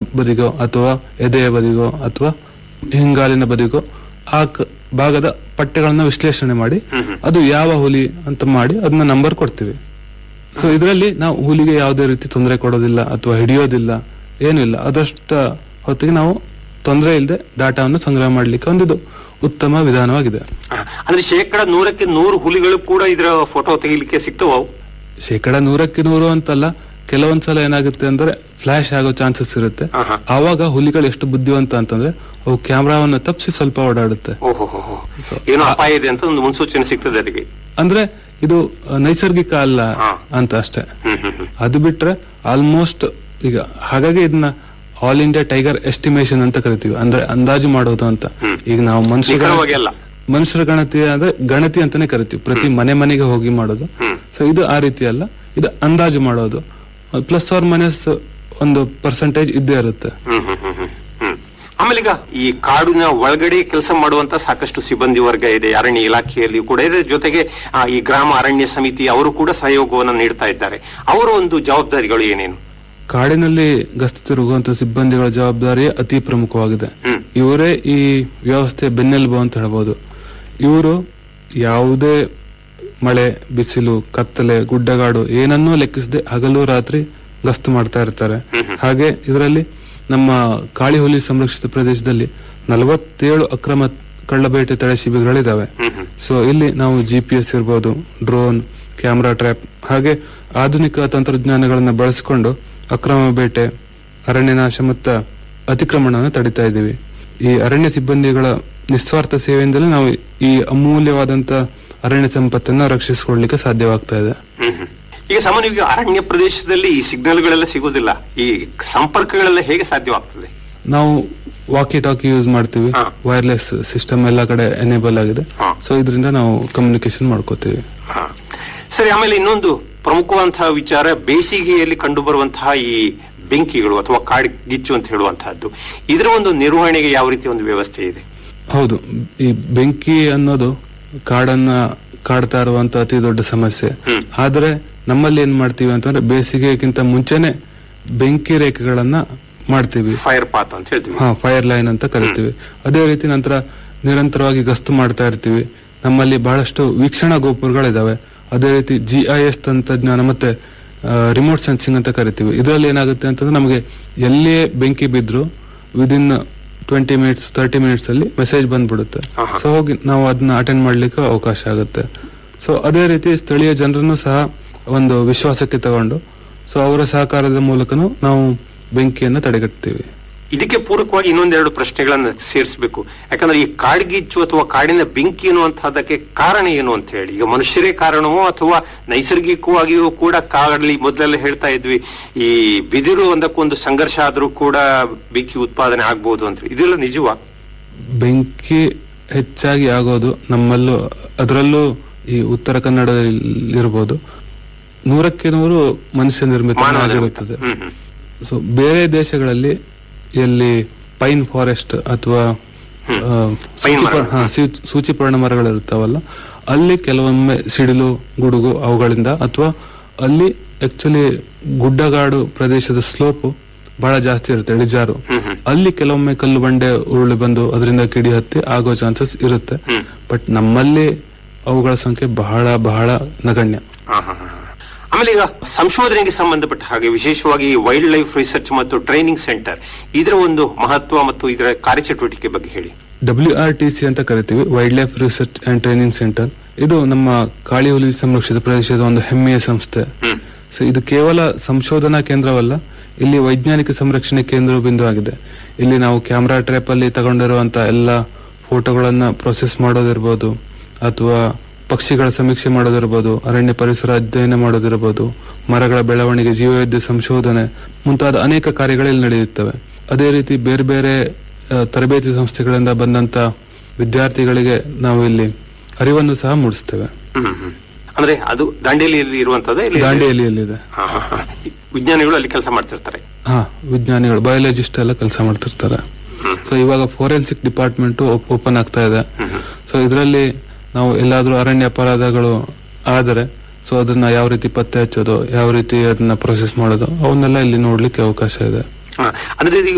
ಬದಿಗೋ ಅಥವಾ ಎದೆಯ ಬದಿಗೋ ಅಥವಾ ಹಿಂಗಾಲಿನ ಬದಿಗೋ ಆ ಕ- ಭಾಗದ ಪಟ್ಟೆಗಳನ್ನ ವಿಶ್ಲೇಷಣೆ ಮಾಡಿ ಹ್ಮ್ ಹ್ಮ್. ಅದು ಯಾವ ಹುಲಿ ಅಂತ ಮಾಡಿ ಅದನ್ನ ನಂಬರ್ ಕೊಡ್ತೀವಿ ಸೊ ಇದರಲ್ಲಿ ನಾವು ಹುಲಿಗೆ ಯಾವುದೇ ರೀತಿ ತೊಂದರೆ ಕೊಡೋದಿಲ್ಲ ಅಥವಾ ಹಿಡಿಯೋದಿಲ್ಲ ಏನೂ ಇಲ್ಲ ಅದಷ್ಟ ಹೊತ್ತಿಗೆ ನಾವು ತೊಂದರೆ ಇಲ್ಲದೆ ಡಾಟಾವನ್ನು ಸಂಗ್ರಹ ಮಾಡಲಿಕ್ಕೆ ಒಂದಿದು ಉತ್ತಮ ವಿಧಾನವಾಗಿದೆ ಆ, ಅಂದ್ರೆ ಶೇಕಡ ನೂರಕ್ಕೆ ನೂರು ಹುಲಿಗಳು ಕೂಡ ಇದರ ಫೋಟೋ ತೆಗಿಲಿಕ್ಕೆ ಸಿಗ್ತವ ಅವು ಶೇಕಡ ನೂರಕ್ಕೆ ನೂರು ಅಂತಲ್ಲ ಕೆಲವೊಂದ್ಸಲ ಏನಾಗುತ್ತೆ ಅಂದ್ರೆ ಫ್ಲಾಶ್ ಆಗೋ ಚಾನ್ಸಸ್ ಇರುತ್ತೆ ಆಹಾ. ಆವಾಗ ಹುಲಿಗಳು ಎಷ್ಟು ಬುದ್ಧಿವಂತ ಅಂತಂದ್ರೆ ಅವು ಕ್ಯಾಮ್ರಾವನ್ನು ತಪ್ಪಿಸಿ ಸ್ವಲ್ಪ ಓಡಾಡುತ್ತೆ ಓಹೋ ಹೋ ಹೋ. So, ಏನೋ ಆ- ಅಪಾಯ ಇದೆ ಅಂತ ಒಂದು ಮುನ್ಸೂಚನೆ ಸಿಗ್ತದೆ ಅದಕ್ಕೆ ಅಂದ್ರೆ ಇದು ಆ, ನೈಸರ್ಗಿಕ ಅಲ್ಲ ಹಾ. ಅಂತ ಅಷ್ಟೇ ಹ್ಮ್ ಹ್ಮ್ ಹ್ಮ್ ಅದು ಬಿಟ್ರೆ ಆಲ್ಮೋಸ್ಟ್ ಈಗ ಹಾಗಾಗಿ ಇದನ್ನ ಆಲ್ ಇಂಡಿಯಾ ಟೈಗರ್ ಎಸ್ಟಿಮೇಶನ್ ಅಂತ ಕರಿತೀವಿ ಅಂದ್ರೆ ಅಂದಾಜು ಮಾಡೋದು ಅಂತ ಹ್ಮ್. ಈಗ ನಾವು ಮನುಷ್ಯರ ನಿಖರವಾಗಿ ಅಲ್ಲ ಮನುಷ್ಯರ ಗಣತಿ ಅಂದ್ರೆ ಗಣತಿ ಅಂತಾನೆ ಕರಿತೀವಿ ಪ್ರತಿ ಮನೆ ಮನೆಗೆ ಹೋಗಿ ಮಾಡೋದು ಹ್ಮ್. ಸೊ ಇದು ಆ ರೀತಿ ಅಲ್ಲ ಇದು ಅಂದಾಜು ಮಾಡೋದು ಪ್ಲಸ್ ಆರ್ ಮೈನಸ್ ಒಂದು ಪರ್ಸೆಂಟೇಜ್ ಇದ್ದೇ ಇರುತ್ತೆ ಹ್ಮ್ ಹ್ಮ್ ಹ್ಮ್ ಹ್ಮ್ ಹ್ಮ್. ಆಮೇಲೆ ಈಗ ಈ ಕಾಡಿನ ಒಳಗಡೆ ಕೆಲಸ ಮಾಡುವಂತ ಸಾಕಷ್ಟು ಸಿಬ್ಬಂದಿ ವರ್ಗ ಇದೆ ಅರಣ್ಯ ಇಲಾಖೆಯಲ್ಲಿ ಕೂಡ ಇದೆ ಜೊತೆಗೆ ಆ, ಈ ಗ್ರಾಮ ಅರಣ್ಯ ಸಮಿತಿ ಅವರು ಕೂಡ ಸಹಯೋಗವನ್ನು ನೀಡ್ತಾ ಇದ್ದಾರೆ ಅವರ ಒಂದು ಜವಾಬ್ದಾರಿಗಳು ಏನೇನು ಕಾಡಿನಲ್ಲಿ ಗಸ್ತು ತಿರುಗುವಂತ ಸಿಬ್ಬಂದಿಗಳ ಜವಾಬ್ದಾರಿ ಅತಿ ಪ್ರಮುಖವಾಗಿದೆ ಹ್ಮ್ ಇವರೇ ಈ ವ್ಯವಸ್ಥೆ ಬೆನ್ನೆಲುಬು ಅಂತ ಹೇಳ್ಬೋದು ಇವರು ಯಾವುದೇ ಮಳೆ ಬಿಸಿಲು ಕತ್ತಲೆ ಗುಡ್ಡಗಾಡು ಏನನ್ನೂ ಲೆಕ್ಕಿಸದೆ ಹಗಲು ರಾತ್ರಿ ಗಸ್ತು ಮಾಡ್ತಾ ಇರ್ತಾರೆ ಹ್ಮ್ ಹ್ಮ್. ಹಾಗೆ ಇದರಲ್ಲಿ ನಮ್ಮ ಕಾಳಿ ಹುಲಿ ಸಂರಕ್ಷಿತ ಪ್ರದೇಶದಲ್ಲಿ ನಲವತ್ತೇಳು ಅಕ್ರಮ ಕಳ್ಳಬೇಟೆ ತಡೆ ಶಿಬಿರಗಳಿದಾವೆ ಹ್ಮ್ ಹ್ಮ್ ಸೊ ಇಲ್ಲಿ ನಾವು ಜಿ ಪಿ ಎಸ್ ಇರ್ಬೋದು ಡ್ರೋನ್ ಕ್ಯಾಮ್ರಾ ಟ್ರ್ಯಾಪ್ ಹಾಗೆ ಆಧುನಿಕ ತಂತ್ರಜ್ಞಾನಗಳನ್ನ ಬಳಸಿಕೊಂಡು ಅಕ್ರಮ ಬೇಟೆ ಅರಣ್ಯನಾಶ ಮತ್ತು ಅತಿಕ್ರಮಣವನ್ನು ತಡಿತಾ ಇದ್ದೀವಿ ಈ ಅರಣ್ಯ ಸಿಬ್ಬಂದಿಗಳ ನಿಸ್ವಾರ್ಥ ಸೇವೆಯಿಂದಲೇ ನಾವು ಈ ಅಮೂಲ್ಯವಾದಂತ ಅರಣ್ಯ ಸಂಪತ್ತನ್ನ ರಕ್ಷಿಸಿಕೊಳ್ಳಲಿಕ್ಕೆ ಸಾಧ್ಯವಾಗ್ತಾ ಇದೆ ಹ್ಮ್ ಹ್ಮ್. ಈಗ ಸಾಮಾನ್ಯವಾಗಿ ಅರಣ್ಯ ಪ್ರದೇಶದಲ್ಲಿ ಈ ಸಿಗ್ನಲ್ಗಳೆಲ್ಲ ಸಿಗೋದಿಲ್ಲ ಈ ಸಂಪರ್ಕಗಳೆಲ್ಲ ಹೇಗೆ ಸಾಧ್ಯವಾಗ್ತದೆ ನಾವು ವಾಕಿ ಟಾಕಿ ಯೂಸ್ ಮಾಡ್ತೀವಿ ಹಾ. ವೈರ್ಲೆಸ್ ಸಿಸ್ಟಮ್ ಎಲ್ಲ ಕಡೆ ಎನೇಬಲ್ ಆಗಿದೆ ಹಾ. ಸೊ ಇದರಿಂದ ನಾವು ಕಮ್ಯುನಿಕೇಶನ್ ಮಾಡ್ಕೋತೀವಿ ಹಾ. ಸರಿ ಆಮೇಲೆ ಇನ್ನೊಂದು ಪ್ರಮುಖವಂತಹ ವಿಚಾರ ಬೇಸಿಗೆಯಲ್ಲಿ ಕಂಡು ಬರುವಂತಹ ಈ ಬೆಂಕಿಗಳು ಅಥವಾ ಕಾಡ್ಗಿಚ್ಚು ಅಂತ ಹೇಳುವಂತಹದ್ದು ಇದರ ಒಂದು ನಿರ್ವಹಣೆಗೆ ಯಾವ ರೀತಿ ಒಂದು ವ್ಯವಸ್ಥೆ ಇದೆ ಹೌದು ಈ ಬೆಂಕಿ ಅನ್ನೋದು ಕಾಡನ್ನ ಕಾಡ್ತಾ ಇರುವಂತ ಅತಿ ದೊಡ್ಡ ಸಮಸ್ಯೆ ಹ್ಮ್. ಆದ್ರೆ ನಮ್ಮಲ್ಲಿ ಏನ್ ಮಾಡ್ತೀವಿ ಅಂತಂದ್ರೆ ಬೇಸಿಗೆಗಿಂತ ಮುಂಚೆನೆ ಬೆಂಕಿ ರೇಖೆಗಳನ್ನ ಮಾಡ್ತೀವಿ ಫೈರ್ ಪಾತ್ ಅಂತ ಹೇಳ್ತೀವಿ ಹಾ ಫೈರ್ ಲೈನ್ ಅಂತ ಕರಿತೀವಿ ಅದೇ ರೀತಿ ನಂತರ ನಿರಂತರವಾಗಿ ಗಸ್ತು ಮಾಡ್ತಾ ಇರ್ತೀವಿ ನಮ್ಮಲ್ಲಿ ಬಹಳಷ್ಟು ವೀಕ್ಷಣಾ ಗೋಪುರಗಳಿದಾವೆ ಅದೇ ರೀತಿ ಜಿ ಐ ಎಸ್ ತಂತ್ರಜ್ಞಾನ ಮತ್ತೆ ರಿಮೋಟ್ ಸೆನ್ಸಿಂಗ್ ಅಂತ ಕರಿತೀವಿ ಇದರಲ್ಲಿ ಏನಾಗುತ್ತೆ ಅಂತಂದ್ರೆ ನಮಗೆ ಎಲ್ಲಿಯೇ ಬೆಂಕಿ ಬಿದ್ರು within twenty minutes thirty minutes ಅಲ್ಲಿ ಮೆಸೇಜ್ ಬಂದ್ಬಿಡುತ್ತೆ ಆಹಾ. ಸೊ ಹೋಗಿ ನಾವು ಅದನ್ನ ಅಟೆಂಡ್ ಮಾಡ್ಲಿಕ್ಕೆ ಅವಕಾಶ ಆಗುತ್ತೆ ಸೊ ಅದೇ ರೀತಿ ಸ್ಥಳೀಯ ಜನರನ್ನು ಸಹ ಒಂದು ವಿಶ್ವಾಸಕ್ಕೆ ತಗೊಂಡು ಸೊ ಅವರ ಸಹಕಾರದ ಮೂಲಕನೂ ನಾವು ಬೆಂಕಿಯನ್ನು ತಡೆಗಟ್ತೀವಿ ಇದಕ್ಕೆ ಪೂರಕವಾಗಿ ಇನ್ನೊಂದೆರಡು ಪ್ರಶ್ನೆಗಳನ್ನ ಸೇರಿಸಬೇಕು ಯಾಕಂದ್ರೆ ಈ ಕಾಡ್ಗಿಚ್ಚು ಅಥವಾ ಕಾಡಿನ ಬೆಂಕಿ ಎನ್ನುವಂತಹದಕ್ಕೆ ಕಾರಣ ಏನು ಅಂತ ಹೇಳಿ ಈಗ ಮನುಷ್ಯರೇ ಕಾರಣವೋ ಅಥವಾ ನೈಸರ್ಗಿಕವಾಗಿಯೂ ಕೂಡ ಕಾಡಲ್ಲಿ ಮೊದಲೆಲ್ಲ ಹೇಳ್ತಾ ಇದ್ವಿ ಈ ಬಿದಿರು ಒಂದಕ್ಕೊಂದು ಸಂಘರ್ಷ ಆದ್ರೂ ಕೂಡ ಬೆಂಕಿ ಉತ್ಪಾದನೆ ಆಗ್ಬೋದು ಅಂತ ಹೇಳಿ. ಇದೆಲ್ಲ ನಿಜವಾ ಬೆಂಕಿ ಹೆಚ್ಚಾಗಿ ಆಗೋದು ನಮ್ಮಲ್ಲೂ ಅದರಲ್ಲೂ ಈ ಉತ್ತರ ಕನ್ನಡದಲ್ಲಿರ್ಬೋದು ನೂರಕ್ಕೆ ನೂರು ಮನುಷ್ಯ ನಿರ್ಮಿತ ಮಾನವ ನಿರ್ಮಿತ. ಆಗಿರುತ್ತದೆ ಹ್ಮ್ ಹ್ಮ್ ಸೊ ಬೇರೆ ದೇಶಗಳಲ್ಲಿ ಎಲ್ಲಿ ಪೈನ್ ಫಾರೆಸ್ಟ್ ಅಥವಾ ಹ್ಮ್. ಆ, ಪೈನ್ ಸೂಚಿಪ- ಮರಗಳು. ಹಾ, ಸೂ- ಸೂಚಿಪರ್ಣ ಮರಗಳಿರ್ತಾವಲ್ಲ ಅಲ್ಲಿ ಕೆಲವೊಮ್ಮೆ ಸಿಡಿಲು ಗುಡುಗು ಅವುಗಳಿಂದ ಅಥವಾ ಅಲ್ಲಿ ಆಕ್ಚುಲಿ ಗುಡ್ಡಗಾಡು ಪ್ರದೇಶದ ಸ್ಲೋಪ್ ಬಹಳ ಜಾಸ್ತಿ ಇರುತ್ತೆ ಇಳಿಜಾರು ಹ್ಮ್ ಹ್ಮ್ ಅಲ್ಲಿ ಕೆಲವೊಮ್ಮೆ ಕಲ್ಲು ಬಂಡೆ ಉರುಳಿ ಬಂದು ಅದರಿಂದ ಕಿಡಿ ಹತ್ತಿ ಆಗೋ ಚಾನ್ಸಸ್ ಇರುತ್ತೆ ಹ್ಮ್ ಬಟ್ ನಮ್ಮಲ್ಲಿ ಅವುಗಳ ಸಂಖ್ಯೆ ಬಹಳ ಬಹಳ ನಗಣ್ಯ ಹಾ, ಹಾ, ಹಾ. ಆಮೇಲೆ ಈಗ ಸಂಶೋಧನೆಗೆ ಸಂಬಂಧಪಟ್ಟ ಹಾಗೆ ವಿಶೇಷವಾಗಿ ವೈಲ್ಡ್ ಲೈಫ್ ರಿಸರ್ಚ್ ಮತ್ತು ಟ್ರೈನಿಂಗ್ ಸೆಂಟರ್ ಇದರ ಒಂದು ಮಹತ್ವ ಮತ್ತು ಇದರ ಕಾರ್ಯಚಟುವಟಿಕೆ ಬಗ್ಗೆ ಹೇಳಿ ಡಬ್ಲ್ಯೂ ಆರ್ ಟಿ ಸಿ ಅಂತ ಕರಿತೀವಿ wildlife research and training centre ಇದು ನಮ್ಮ ಕಾಳಿ ಹುಲಿ ಸಂರಕ್ಷಿತ ಪ್ರದೇಶದ ಒಂದು ಹೆಮ್ಮೆಯ ಸಂಸ್ಥೆ ಹ್ಮ್ ಸೊ ಇದು ಕೇವಲ ಸಂಶೋಧನಾ ಕೇಂದ್ರವಲ್ಲ ಇಲ್ಲಿ ವೈಜ್ಞಾನಿಕ ಸಂರಕ್ಷಣೆ ಕೇಂದ್ರ ಬಿಂದು ಆಗಿದೆ ಇಲ್ಲಿ ನಾವು ಕ್ಯಾಮ್ರಾ ಟ್ರ್ಯಾಪ್ ಅಲ್ಲಿ ತಗೊಂಡಿರುವಂತ ಎಲ್ಲ ಫೋಟೋಗಳನ್ನ ಪ್ರೊಸೆಸ್ ಮಾಡೋದಿರ್ಬೋದು ಅಥವಾ ಪಕ್ಷಿಗಳ ಸಮೀಕ್ಷೆ ಮಾಡೋದಿರ್ಬೋದು ಅರಣ್ಯ ಪರಿಸರ ಅಧ್ಯಯನ ಮಾಡೋದಿರ್ಬೋದು ಮರಗಳ ಬೆಳವಣಿಗೆ ಜೀವವೈದ್ಯ ಸಂಶೋಧನೆ ಮುಂತಾದ ಅನೇಕ ಕಾರ್ಯಗಳು ಇಲ್ಲಿ ನಡೆಯುತ್ತವೆ ಅದೇ ರೀತಿ ಬೇರೆ ಬೇರೆ ಆ, ತರಬೇತಿ ಸಂಸ್ಥೆಗಳಿಂದ ಬಂದಂತ ವಿದ್ಯಾರ್ಥಿಗಳಿಗೆ ನಾವು ಇಲ್ಲಿ ಅರಿವನ್ನು ಸಹ ಮೂಡಿಸ್ತೇವೆ ಹ್ಮ್ ಹ್ಮ್. ಅಂದ್ರೆ ಅದು ದಾಂಡೇಲಿಯಲ್ಲಿ ಇರುವಂತದ್ದು ಇಲ್ಲಿ ದಾಂಡೇಲಿಯಲ್ಲಿದೆ ಹಾ, ಹಾ, ಹಾ. ವಿಜ್ಞಾನಿಗಳು ಅಲ್ಲಿ ಕೆಲಸ ಮಾಡ್ತಿರ್ತಾರೆ ಹಾ ವಿಜ್ಞಾನಿಗಳು ಬಯಾಲಜಿಸ್ಟ್ ಎಲ್ಲ ಕೆಲಸ ಮಾಡ್ತಿರ್ತಾರೆ ಹ್ಮ್. ಸೊ ಇವಾಗ ಫೋರೆನ್ಸಿಕ್ ಡಿಪಾರ್ಟ್ಮೆಂಟ್ ಓಪನ್ ಆಗ್ತಾ ಇದೆ ಹ್ಮ್ ಹ್ಮ್. ಸೊ ಇದರಲ್ಲಿ ನಾವು ಎಲ್ಲಾದ್ರೂ ಅರಣ್ಯ ಅಪರಾಧಗಳು ಆದರೆ ಸೊ ಅದನ್ನ ಯಾವ ರೀತಿ ಪತ್ತೆ ಹಚ್ಚೋದು ಯಾವ ರೀತಿ ಅದನ್ನ ಪ್ರೊಸೆಸ್ ಮಾಡೋದು ಅವನ್ನೆಲ್ಲ ಇಲ್ಲಿ ನೋಡ್ಲಿಕ್ಕೆ ಅವಕಾಶ ಇದೆ ಹಾ. ಅಂದ್ರೆ ಈಗ